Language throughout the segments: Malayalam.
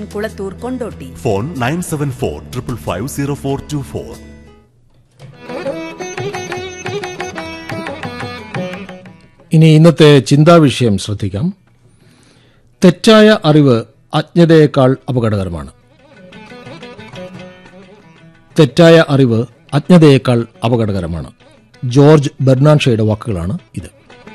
Kulathur Kondotty phone nine seven four triple five zero four two four ഇനി ഇന്നത്തെ ചിന്താവിഷയം ശ്രദ്ധിക്കാം തെറ്റായ അറിവ് അജ്ഞതയേക്കാൾ അപകടകരമാണ് തെറ്റായ അറിവ് അജ്ഞതയേക്കാൾ അപകടകരമാണ് ജോർജ് ബെർണാൻഷയുടെ വാക്കുകളാണ് ഇത്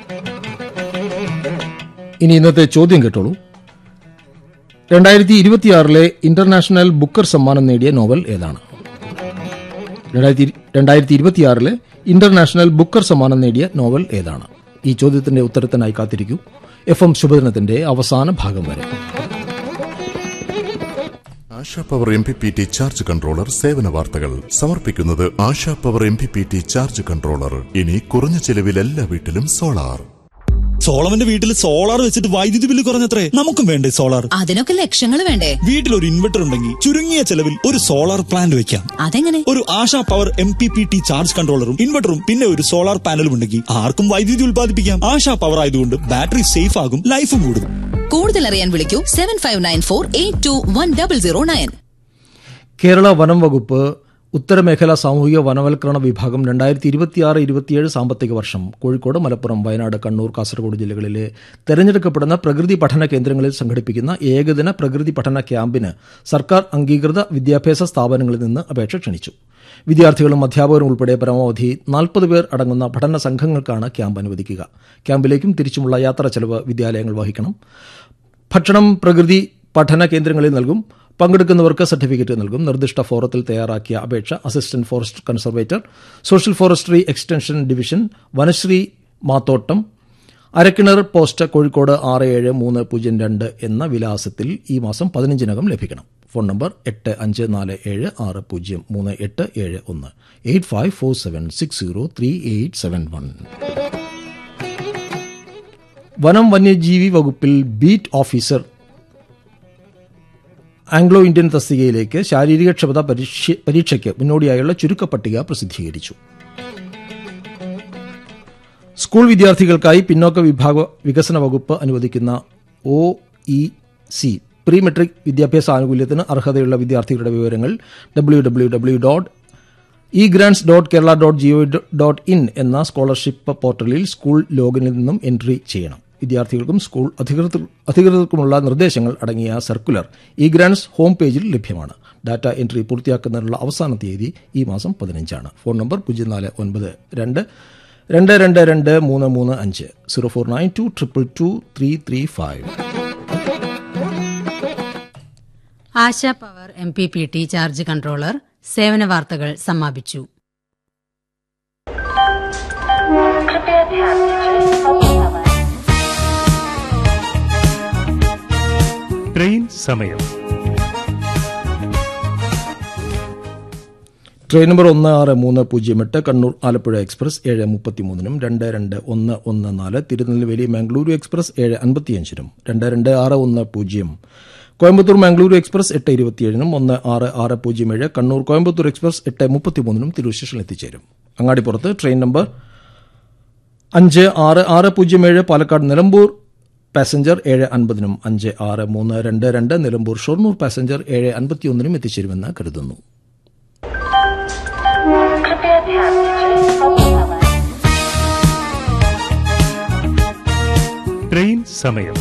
ഇനി ഇന്നത്തെ ചോദ്യം കേട്ടോളൂ രണ്ടായിരത്തി ഇരുപത്തിയാറിലെ ഇന്റർനാഷണൽ ബുക്കർ സമ്മാനം നേടിയ നോവൽ ഏതാണ് രണ്ടായിരത്തി രണ്ടായിരത്തി ഇരുപത്തിയാറിലെ ഇന്റർനാഷണൽ ബുക്കർ സമ്മാനം നേടിയ നോവൽ ഏതാണ് ഈ ചോദ്യത്തിന്റെ ഉത്തരത്തിനായി കാത്തിരിക്കൂ എഫ് എം ശുഭദിനത്തിന്റെ അവസാന ഭാഗം വരെ Asha power M P P T charge controller സേവന വാർത്തകൾ സമർപ്പിക്കുന്നത് Asha power M P P T charge controller ഇനി കുറഞ്ഞ ചെലവിൽ എല്ലാ വീട്ടിലും സോളാർ സോളവന്റെ വീട്ടിൽ സോളാർ വെച്ചിട്ട് വൈദ്യുതി ബില്ല് കുറഞ്ഞത്രേ നമുക്കും വേണ്ടേ സോളാർ അതിനൊക്കെ ലക്ഷങ്ങൾ വേണ്ടേ വീട്ടിൽ ഒരു ഇൻവെർട്ടർ ഉണ്ടെങ്കിൽ ചുരുങ്ങിയ ചെലവിൽ ഒരു സോളാർ പ്ലാന്റ് വെക്കാം അതെങ്ങനെ ഒരു Asha power M P P T charge കൺട്രോളറും ഇൻവെർട്ടറും പിന്നെ ഒരു സോളാർ പാനലും ഉണ്ടെങ്കിൽ ആർക്കും വൈദ്യുതി ഉൽപ്പാദിപ്പിക്കാം ആശാ പവർ ആയതുകൊണ്ട് ബാറ്ററി സേഫ് ആകും ലൈഫും കൂടും കൂടുതൽ അറിയാൻ വിളിക്കൂ seven five nine four eight two one double zero nine Kerala വനം വകുപ്പ് ഉത്തരമേഖലാ സാമൂഹിക വനവൽക്കരണ വിഭാഗം രണ്ടായിരത്തി ഇരുപത്തിയാറ് ഇരുപത്തിയേഴ് സാമ്പത്തിക വർഷം കോഴിക്കോട് മലപ്പുറം വയനാട് കണ്ണൂർ കാസർഗോഡ് ജില്ലകളിലെ തെരഞ്ഞെടുക്കപ്പെടുന്ന പ്രകൃതി പഠന കേന്ദ്രങ്ങളിൽ സംഘടിപ്പിക്കുന്ന ഏകദിന പ്രകൃതി പഠന ക്യാമ്പിന് സർക്കാർ അംഗീകൃത വിദ്യാഭ്യാസ സ്ഥാപനങ്ങളിൽ നിന്ന് അപേക്ഷ ക്ഷണിച്ചു വിദ്യാർത്ഥികളും അധ്യാപകരും ഉൾപ്പെടെ പരമാവധി നാൽപ്പത് പേർ അടങ്ങുന്ന പഠന സംഘങ്ങൾക്കാണ് ക്യാമ്പ് അനുവദിക്കുക ക്യാമ്പിലേക്കും തിരിച്ചുമുള്ള യാത്രാ ചെലവ് വിദ്യാലയങ്ങൾ വഹിക്കണം ഭക്ഷണം പ്രകൃതി പഠന കേന്ദ്രങ്ങളിൽ നൽകും പങ്കെടുക്കുന്നവർക്ക് സർട്ടിഫിക്കറ്റ് നൽകും നിർദ്ദിഷ്ട ഫോറത്തിൽ തയ്യാറാക്കിയ അപേക്ഷ assistant forest conservator social forestry extension division Vanasree Mathottam Arakkinar post Kozhikode ആറ് ഏഴ് മൂന്ന് പൂജ്യം രണ്ട് എന്ന വിലാസത്തിൽ ഈ മാസം പതിനഞ്ചിനകം ലഭിക്കണം ഫോൺ നമ്പർ എട്ട് അഞ്ച് നാല് ഏഴ് ആറ് പൂജ്യം മൂന്ന് എട്ട് ഏഴ് ഒന്ന് eight five four seven six zero three eight seven one വനം വന്യജീവി വകുപ്പിൽ ബീറ്റ് ഓഫീസർ ആംഗ്ലോ ഇന്ത്യൻ തസ്തികയിലേക്ക് ശാരീരികക്ഷമത പരീക്ഷ- പരീക്ഷയ്ക്ക് മുന്നോടിയായുള്ള ചുരുക്കപ്പട്ടിക പ്രസിദ്ധീകരിച്ചു സ്കൂൾ വിദ്യാർത്ഥികൾക്കായി പിന്നോക്ക വിഭാഗ വികസന വകുപ്പ് അനുവദിക്കുന്ന O E C pre matric വിദ്യാഭ്യാസ ആനുകൂല്യത്തിന് അർഹതയുള്ള വിദ്യാർത്ഥികളുടെ വിവരങ്ങൾ W W W dot e grants dot Kerala dot gov dot in എന്ന സ്കോളർഷിപ്പ് പോർട്ടലിൽ സ്കൂൾ ലോഗിനിൽ നിന്നും എൻട്രി ചെയ്യണം വിദ്യാർത്ഥികൾക്കും സ്കൂൾ അധികൃതർ അധികൃതർക്കുമുള്ള നിർദ്ദേശങ്ങൾ അടങ്ങിയ സർക്കുലർ ഇ ഗ്രാൻസ് ഹോം പേജിൽ ലഭ്യമാണ് ഡാറ്റ എൻട്രി പൂർത്തിയാക്കുന്നതിനുള്ള അവസാന തീയതി ഈ മാസം പതിനഞ്ചാണ് ഫോൺ നമ്പർ പൂജ്യം നാല് ഒൻപത് രണ്ട് രണ്ട് രണ്ട് രണ്ട് മൂന്ന് മൂന്ന് അഞ്ച് zero four nine two triple two three three five Asha power M P P T charge controller സേവന വാർത്തകൾ സമാപിച്ചു ട്രെയിൻ സമയം ട്രെയിൻ നമ്പർ ഒന്ന് ആറ് മൂന്ന് പൂജ്യം എട്ട് കണ്ണൂർ ആലപ്പുഴ എക്സ്പ്രസ് ഏഴ് മുപ്പത്തിമൂന്നിനും രണ്ട് രണ്ട് ഒന്ന് ഒന്ന് നാല് തിരുനെൽവേലി മംഗളൂരു എക്സ്പ്രസ് ഏഴ് അൻപത്തിയഞ്ചിനും രണ്ട് രണ്ട് ആറ് ഒന്ന് പൂജ്യം കോയമ്പത്തൂർ മംഗളൂരു എക്സ്പ്രസ് എട്ട് ഇരുപത്തിയേഴിനും ഒന്ന് ആറ് ആറ് പൂജ്യം ഏഴ് കണ്ണൂർ കോയമ്പത്തൂർ എക്സ്പ്രസ് എട്ട് മുപ്പത്തിമൂന്നിനും തിരൂർ സ്റ്റേഷനിൽ എത്തിച്ചേരും അങ്ങാടിപ്പുറത്ത് ട്രെയിൻ നമ്പർ അഞ്ച് ആറ് ആറ് പൂജ്യം ഏഴ് പാലക്കാട് നിലമ്പൂർ പാസഞ്ചർ ഏഴ് അൻപതിനും അഞ്ച് ആറ് മൂന്ന് രണ്ട് രണ്ട് നിലമ്പൂർ ഷൊർണൂർ പാസഞ്ചർ ഏഴ് അൻപത്തിയൊന്നിനും എത്തിച്ചേരുമെന്ന് കരുതുന്നു ട്രെയിൻ സമയം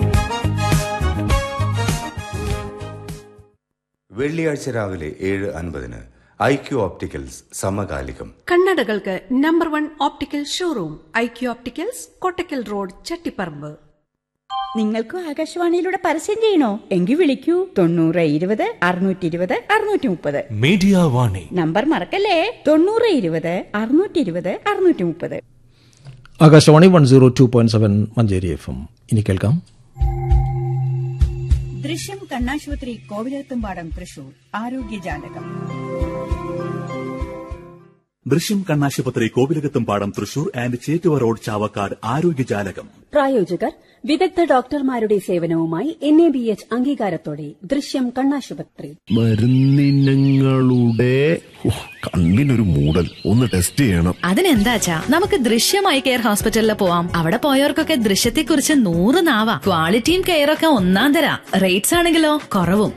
വെള്ളിയാഴ്ച രാവിലെ ഏഴ് അൻപതിന് ഐ ക്യു ഓപ്റ്റിക്കൽസ് സമകാലികം കണ്ണടകൾക്ക് number one optical showroom Eye Q Opticals Kottakkal road Chattiparamba നിങ്ങൾക്കും ആകാശവാണിയിലൂടെ പരസ്യം ചെയ്യണോ എങ്കിൽ വിളിക്കൂ തൊണ്ണൂറ് ഇരുപത് അറുന്നൂറ്റി ഇരുപത് അറുന്നൂറ്റി മുപ്പത് മീഡിയ വാണി നമ്പർ മറക്കല്ലേ തൊണ്ണൂറ് ഇരുപത് അറുന്നൂറ്റി ഇരുപത് അറുന്നൂറ്റി മുപ്പത് Akashvani one zero two point seven Manjeri F M ഇനി കേൾക്കാം ദൃശ്യം കണ്ണാശുപത്രി കോവിലത്തുംപാടം തൃശൂർ ആരോഗ്യജാലകം ദൃശ്യം കണ്ണാശുപത്രി കോവിലകത്തും പാടം തൃശൂർ ആൻഡ് ചേറ്റുവ റോഡ് ചാവക്കാട് ആരോഗ്യജാലകം പ്രായോജകർ വിദഗ്ധ ഡോക്ടർമാരുടെ സേവനവുമായി എൻ എ ബി എച്ച് അംഗീകാരത്തോടെ ദൃശ്യം കണ്ണാശുപത്രി മരുന്നിനങ്ങളുടെ ഉഹ്, കണ്ണിനൊരു മൂടൽ ഒന്ന് ടെസ്റ്റ് ചെയ്യണം അതിനെന്താച്ചാ നമുക്ക് ദൃശ്യമായി കെയർ ഹോസ്പിറ്റലിൽ പോവാം അവിടെ പോയവർക്കൊക്കെ ദൃശ്യത്തെക്കുറിച്ച് നൂറ് നാവാ ക്വാളിറ്റിയും കെയറൊക്കെ ഒന്നാം തരാ റേറ്റ്സ് ആണെങ്കിലോ കുറവും